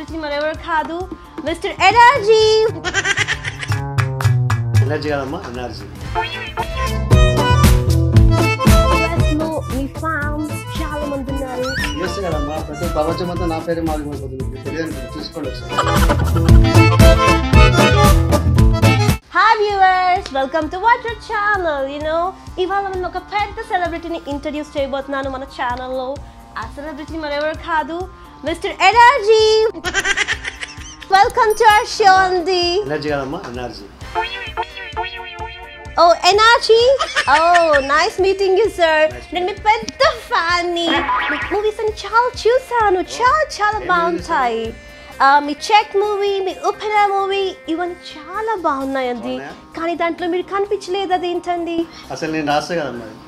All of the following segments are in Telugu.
సెలబ్రిటీ మరెవరు కాదు మిస్టర్ ఎనర్జీ ఎనర్జీ కాదమ్మా ఎనర్జీ లో మీ ఫ్యాన్స్ చాలా మంది ఉన్నారు యూఎస్ కదమ్మా ప్రతి ప్రపంచం అంతా నా పేరే మారిపోతుంది మీకు తెలియదు చూసుకోండి ఒకసారి hi viewers welcome to water channel you know ఇవాళ మనం ఒక పెద్ద సెలబ్రిటీని ఇంట్రడ్యూస్ చేయబోతున్నాను మన ఛానల్లో ఆ సెలబ్రిటీ మరెవరు కాదు mister energy welcome to our show అండి ఎనర్జీ కాదమ్మా energy oh energy oh nice meeting you sir నేను మీ పెద్ద ఫ్యాన్ ని మీ మూవీస్ అని చాలా చూసాను చాలా చాలా బాగుంటాయి ఆ, మీ చెక్ మూవీ మీ ఉపెరా మూవీ ఇవన్నీ చాలా బాగున్నాయండి బాగున్నాయా? కానీ దాంట్లో మీరు కనిపించలేదు అదేంటండి అసలు నేను రాస్తే కదమ్మా అది.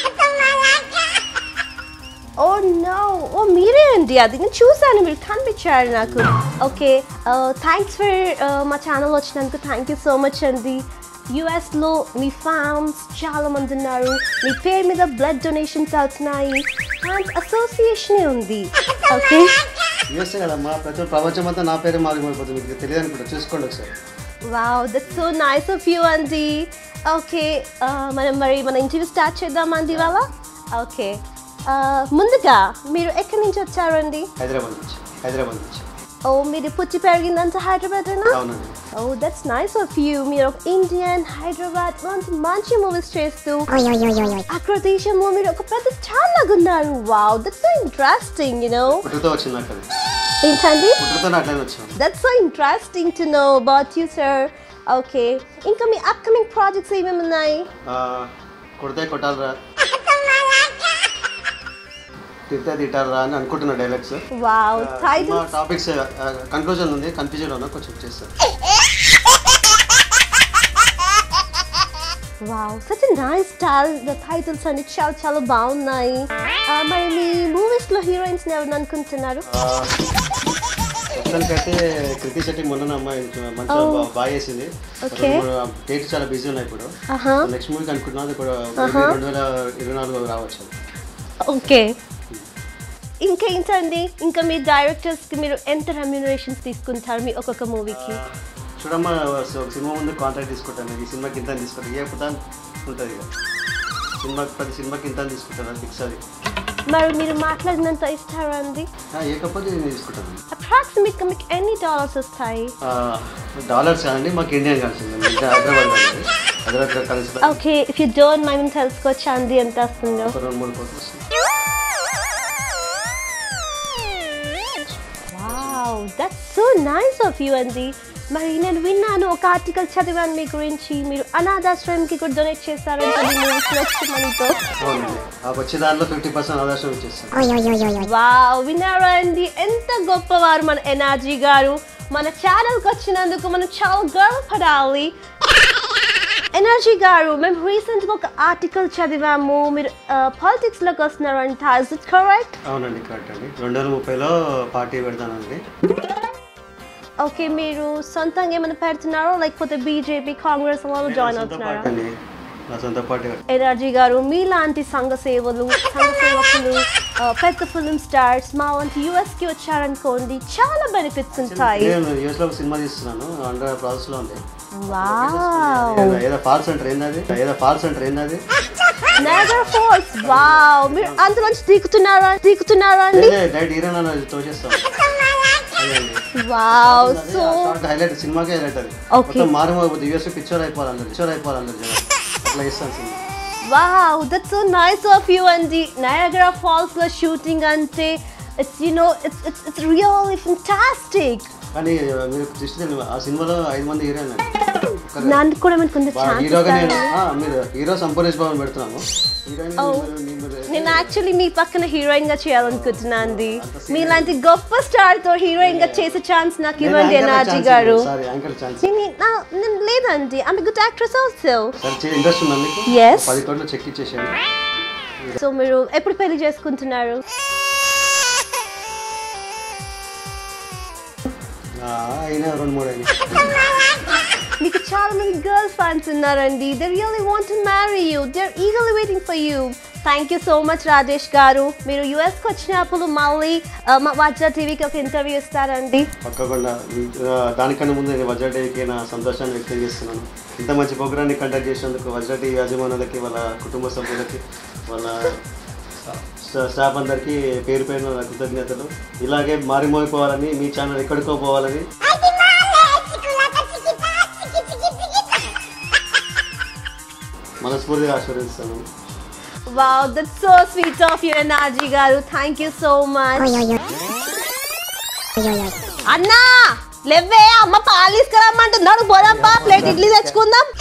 ఓ నో ఓ మీరే అండి అది నేను చూసాను మీరు కనిపించారు నాకు ఓకే థ్యాంక్స్ ఫర్ మా ఛానల్ వచ్చినందుకు థ్యాంక్ యూ సో మచ్ అండి యుఎస్లో మీ ఫ్యాన్స్ చాలా మంది ఉన్నారు మీ పేరు మీద బ్లడ్ డొనేషన్స్ అవుతున్నాయి ఫ్యాన్స్ అసోసియేషన్ ఉంది ఓకే యూఎస్ కదమ్మా ప్రతి ప్రపంచం అంతా నా పేరే మారిపోతుంది మీకు తెలియదు అనుకుంటా చూసుకోండి ఒకసారి wow that so nice of you అండి ఓకే మనం మరి మన ఇంటర్వ్యూ స్టార్ట్ చేద్దామండి ఇవాళ ఓకే ముందుగా మీరు ఎక్కడి నుంచి వచ్చారండి హైదరాబాద్ నుంచి హైదరాబాద్ నుంచి ఓ మీరు పుట్టి పెరిగిందంతా హైదరాబాదేనా అవునండి oh that's nice of you మీరు ఒక ఇండియన్ హైదరాబాద్ లాంటి మంచి మూవీస్ చేస్తూ అక్కడ దేశంలో మీరు ఒక పెద్ద స్టార్ లాగా ఉన్నారు wow that's so interesting you know పుట్టుతో వచ్చింది నాకు అది ఏంటండి పుట్టుతో అట్లనే వచ్చాను that's so interesting to know about you sir okay ఇంకా మీ అప్కమింగ్ ప్రాజెక్ట్స్ ఏమేమి ఉన్నాయి ఆ, కొడితే కొట్టాలరా తిడితే తిట్టాలరా అని అనుకుంటున్నా డైలాగ్స్ వావ్ మా టైటిల్ టాపిక్స్ కన్క్లూజన్ ఉంది కన్ఫ్యూజన్ ఉన్నా కొంచెం చేస్తాను wow such nice style the titles అన్ని చాలా చాలా బాగున్నాయి ఆ, మరి మీ మూవీస్ లో హీరోయిన్స్ ఎవరిని అనుకుంటున్నారు ప్రస్తుతానికైతే కృతి శెట్టి మొన్న అమ్మాయి మంచిగా Oh. బా- బాగా చేసింది Okay. డేట్ చాలా బిజీ ఉన్నాయి ఇప్పుడు ఆహా నెక్స్ట్ మూవీకి అనుకుంటున్నాను ఇప్పుడు Uh-huh. రెండు వేల ఇరవై నాలుగు రావచ్చు ఓకే ఇంకా ఏంటండి ఇంకా మీ డైరెక్టర్స్కి మీరు ఎంత రెమ్యూనరేషన్స్ తీసుకుంటారు మీ ఒక్కొక్క మూవీకి చూడమ్మా సో ఒక సినిమా ముందు కాంట్రాక్ట్ తీసుకుంటాను ఈ సినిమాకి ఇంత అని తీసుకుంటాను ఏ పుతా ఉంటుంది ఇక సినిమా ప్రతి సినిమాకి ఇంత అని తీసుకుంటాను అది ఫిక్స్ అది మరి మీరు మాట్లాడినంత ఇస్తారా అండి ఆ, ఏకపోతే నేను తీసుకుంటాను అప్రాక్సిమేట్గా మీకు ఎన్ని డాలర్స్ వస్తాయి డాలర్స్ కాదండి మాకు ఇండియన్ కలిసింది ఇంకా హైదరాబాద్ కాదండి హైదరాబాద్ కలిసి okay if you don't mind తెలుసుకోవచ్చా అండి ఎంత వస్తుందో ఒక రెండు మూడు కోట్లు వస్తుంది wow that's so nice of you అండి మరి నేను విన్నాను ఒక ఆర్టికల్ చదివాను మీ గురించి మీరు అనాథాశ్రయంకి కూడా డొనేట్ చేస్తారంటే మీ మూవీస్ వచ్చి మనతో అవునండి ఆ వచ్చే దాంట్లో ఫిఫ్టీ పర్సెంట్ ఆదర్శం ఇచ్చేస్తాను వావ్ విన్నారా అండి ఎంత గొప్పవారు మన ఎనర్జీ గారు మన ఛానల్కి వచ్చినందుకు మనం చాలా గర్వపడాలి ఎనర్జీ గారు మేము రీసెంట్గా ఒక ఆర్టికల్ చదివాము మీరు పాలిటిక్స్లోకి వస్తున్నారంట ఇస్ ఇట్ కరెక్ట్ అవునండి కరెక్ట్ అండి రెండు వేల ముప్పైలో పార్టీ పెడతానండి ఓకే మీరు సొంతంగా ఏమైనా పెడుతున్నారో లేకపోతే బీజేపీ కాంగ్రెస్ వాళ్ళు జాయిన్ సొంత అవుతున్నారా పార్టీ అండి నా సొంత పార్టీ ఎనర్జీ గారు మీలాంటి సంఘ సేవలు సంఘ సేవకులు ఆ, పెద్ద ఫిల్మ్ స్టార్స్ మా వంటి యూఎస్కి వచ్చారనుకోండి చాలా బెనిఫిట్స్ ఉంటాయి నేను యూఎస్ లో ఒక సినిమా తీస్తున్నాను అండర్ ప్రాసెస్ లో ఉంది వావ్ ఏదో- ఏదో ఫాల్స్ అంటారు ఏంది అది ఏదో ఫాల్స్ అంటారు ఏంది అది నగర్ ఫాల్స్ వావ్ మీరు అందులోంచి దిగుతున్నారా దిగుతున్నారా అండి డైరెక్ట్ హీరోయిన్ అని తోచేస్తాం అదే అండి వావ్ సో హైలైట్ సినిమాకే హైలైట్ అది Okay. మొత్తం మారిపోతుంది యూఎస్ పిక్చర్ అయిపోవాలన్నారు పిక్చర్ అయిపోవాలన్నారు జనం అట్లా ఇస్తాను సినిమా wow that's so nice of you అండి నయాగరా ఫాల్స్ లో షూటింగ్ అంటే it's you know it's it's it's really fantastic కానీ మీరు దృష్టి తెలియదు ఆ సినిమాలో ఐదు మంది హీరోయిన్ అండి ఒక్కరే. నన్ను కూడా మీకు కొంచెం వా- ఛాన్స్ హీరోగా నేను ఆ, మీరు హీరో సంపూర్ణేష్ బాబుని పెడుతున్నాము హీరోయిన్ మీరు- మీరు- నేను యాక్చువల్లీ మీ పక్కన హీరోయిన్ గా చేయాలనుకుంటున్నా అండి మీలాంటి గొప్ప స్టార్ తో హీరోయిన్ గా చేసే ఛాన్స్ నాకు నేను ఇవ్వండి యాంకర్ ఎనర్జీ ఛాన్స్ గారు ఇవ్వండి. సారీ యాంకర్ ఛాన్స్ నేను నా- నేను లేదండి ఆమె గుడ్ యాక్ట్రెస్ ఆల్సో సరే ఇంట్రెస్ట్ ఉందా మీకు Yes. పది కోట్లు చెక్ ఇచ్చేసాను సో మీరు ఎప్పుడు పెళ్లి చేసుకుంటున్నారు ఆ, అయినా రెండు మూడు అయినా మీకు చాలా మంది గర్ల్ ఫ్యాన్స్ ఉన్నారండి they really want to marry you they are eagerly waiting for you thank you so much Rajesh garu మీరు యుఎస్కి వచ్చినప్పుడు మళ్ళీ ఆ, మా వజ్ర టీవీకి ఒక ఇంటర్వ్యూ ఇస్తారండి పక్కకుండా ఆ, దానికన్నా ముందు నేను వజ్ర టీవీకి నా సంతోషాన్ని వ్యక్తం చేస్తున్నాను ఇంత మంచి ప్రోగ్రాన్ని కండక్ట్ చేసినందుకు వజ్ర టీవీ యాజమానులకి వాళ్ళ కుటుంబ సభ్యులకి వాళ్ళ స్టా- స్టాఫ్ అందరికీ పేరు పేరున నా కృతజ్ఞతలు ఇలాగే మారిమోగిపోవాలని మీ ఛానల్ ఎక్కడికో పోవాలని మనస్ఫూర్తిగా ఆశీర్వదిస్తాను wow that's so sweet of you NRG garu thank you so much అన్నా లేవే అమ్మ పాలు తీసుకురమ్మంటున్నాడు పోదాంపా ప్లేట్ ఇడ్లీ తెచ్చుకుందాం